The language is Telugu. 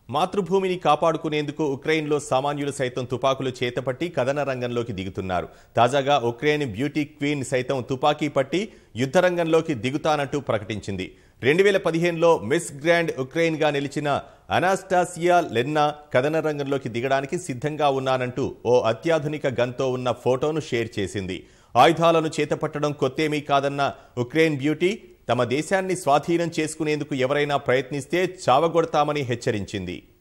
మాతృభూమిని కాపాడుకునేందుకు ఉక్రెయిన్లో సామాన్యులు సైతం తుపాకులు చేతపట్టి కథన రంగంలోకి దిగుతున్నారు తాజాగా ఉక్రెయిన్ బ్యూటీ క్వీన్ సైతం తుపాకీ పట్టి యుద్ధరంగంలోకి దిగుతానంటూ ప్రకటించింది రెండు వేల పదిహేనులో మిస్ గ్రాండ్ ఉక్రెయిన్గా నిలిచిన అనాస్టాసియా లెన్నా కథన రంగంలోకి దిగడానికి సిద్ధంగా ఉన్నానంటూ ఓ అత్యాధునిక గన్తో ఉన్న ఫోటోను షేర్ చేసింది ఆయుధాలను చేతపట్టడం కొత్తేమీ కాదన్న ఉక్రెయిన్ బ్యూటీ తమ దేశాన్ని స్వాధీనం చేసుకునేందుకు ఎవరైనా ప్రయత్నిస్తే చావగొడతామని హెచ్చరించింది